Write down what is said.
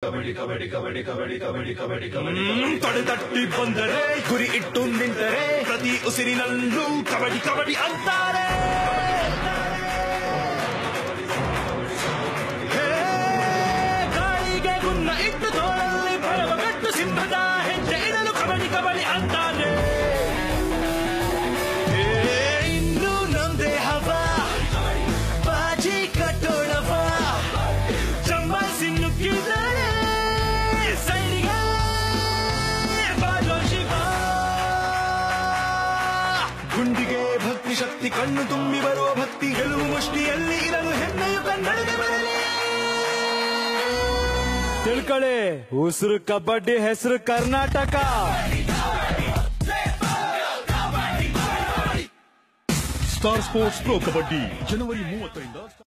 ಹ್ಮ್, ತೊಡೆತಟ್ಟಿ ಬಂದರೆ ಗುರಿ ಇಟ್ಟು ನಿಂತರೆ ಪ್ರತಿ ಉಸಿರಿನಲ್ಲೂ ಕಬಡ್ಡಿ ಕಬಡ್ಡಿ ಅಂತಾರೆ ಹೇ, ಗಾಳಿಗೆ ಗುನ್ನ ಇಟ್ಟು ತೋಳಲ್ಲಿ ಭರವ ಕಟ್ಟು ಸಿಂಹದ ಹೆಜ್ಜೆ ಇಡಲು ಕಬಡ್ಡಿ ಕಬಡ್ಡಿ ಅಂತಾನೆ ಹೇ, ಇನ್ನು ನಮ್ದೇ ಹವ ಬಾಜಿ ಕಟ್ಟೋಣವ ಚಂಬಾಸಿ ನುಗ್ಗಿದರೆ ಸೈನಿಕ ಬಾಜೋ ಶಿವ ಗುಂಡಿಗೆ ಭಕ್ತಿ ಶಕ್ತಿ ಕಣ್ಣು ತುಂಬಿ ಬರುವ ಭಕ್ತಿ ಗೆಲುವು ಮುಷ್ಟಿಯಲ್ಲಿ ಇರಲು ಹೆಮ್ಮೆಯು ಕನ್ನಡಗೆ ಬರಲಿ ತಿಳ್ಕೊಳ್ಳಿ ಉಸಿರು ಕಬಡ್ಡಿ ಹೆಸರು Karnataka star sports pro kabaddi ಜನವರಿ ಮೂವತ್ತರಿಂದ